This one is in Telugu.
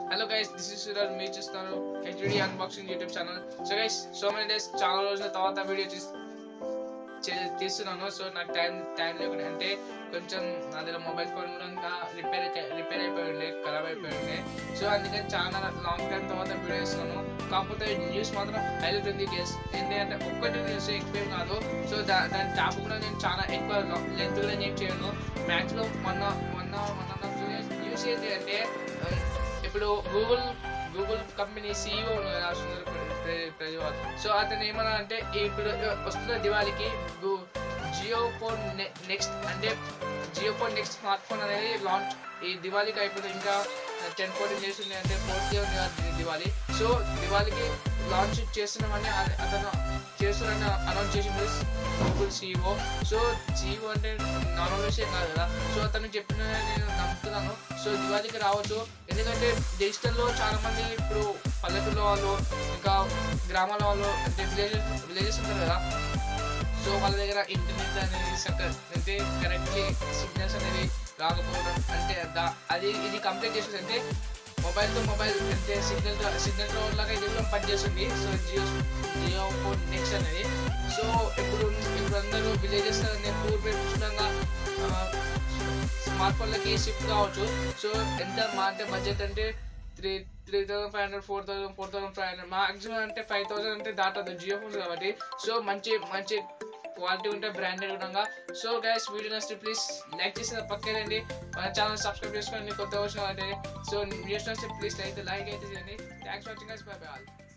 hello guys this is Suraj మీరు చూస్తున్నారు HD unboxing YouTube channel so guys so many days చాలా రోజుల తర్వాత వీడియో తీస్ చే- తీస్తున్నాను సో నాకు టైం టైం లేకుండా అంటే కొంచెం నా దగ్గర మొబైల్ ఫోన్ కూడా ఇంకా రిపేర్ రిపేర్ అయిపోయి ఉండే ఖరాబ్ అయిపోయి ఉండే సో అందుకని చాలా లాంగ్ టైం తర్వాత వీడియో చేస్తున్నాను కాకపోతే న్యూస్ మాత్రం హైలైట్ ఉంది గెస్ ఏంటంటే ఒక్కటి న్యూస్ ఎక్కువ ఏం కాదు సో దా దాని టాప్ కూడా నేను చాలా ఎక్కువ లెంత్ కూడా ఏం చేయను మ్యాక్సిమం మొన్న మొన్న మొన్న న్యూస్ ఏంటి అంటే ఆ, ఇప్పుడు Google Google company CEO Sundar ప్ర- ప్రజవాల్ సో అతను ఏమన్నా అంటే ఇప్పుడు వస్తున్న దివాళీకి గు- జియో ఫోన్ నె- నెక్స్ట్ అంటే Jio phone next smart phone అనేది లాంచ్ ఈ దివాళీకి అయిపోతే ఇంకా టెన్ ఫోర్టీన్ డేస్ ఉంది అంటే ఫోర్త్ ఉంది కదా ది- దివాళీ సో దివాళీకి లాంచ్ చేస్తున్నామని అ- అతను చేస్తున్నారని అనౌన్స్ చేసింది గూగుల్ సీఈఓ సో సీఈఓ అంటే నార్మల్ విషయం కాదు కదా సో అతను చెప్పిన నేను నమ్ముతున్నాను సో దివాళీకి రావచ్చు ఎందుకంటే డిజిటల్లో చాలా మంది ఇప్పుడు పల్లెటూళ్ళ వాళ్ళు ఇంకా గ్రామాల వాళ్ళు అంటే విలేజెస్ విలేజెస్ ఉంటారు కదా సో వాళ్ళ దగ్గర ఇంటర్నెట్ అనేది సక్క- అంటే కరెక్ట్లీ సిగ్నల్స్ అనేది రాకపోవడం అంటే దా- అది ఇది కంప్లీట్ చేసేది అంటే మొబైల్ తో మొబైల్ అంటే సిగ్నల్ సిగ్నల్ రోడ్ లాగా ఇది కూడా పనిచేస్తుంది so Jio Jio phone next అనేది సో ఇప్పుడు ఇప్పుడు అందరూ విలేజెస్ పూర్వీకంగా స్మార్ట్ ఫోన్లకి షిఫ్ట్ కావచ్చు సో ఎంత మా అంటే బడ్జెట్ అంటే three three thousand five hundred four thousand four thousand five hundred maximum అంటే ఫైవ్ థౌసండ్ అంటే దాటదు జియో ఫోన్స్ కాబట్టి సో మంచి మంచి క్వాలిటీ ఉంటే బ్రాండెడ్ ఉండగా సో గైస్ వీడియో నచ్చితే ప్లీజ్ లైక్ చేసిన పక్కనండి మన ఛానల్ సబ్స్క్రైబ్ చేసుకోండి కొత్త వచ్చిన అంటే సో వీడియోస్ నచ్చితే ప్లీజ్ అయితే లైక్ అయితే చేయండి thanks for watching guys bye bye all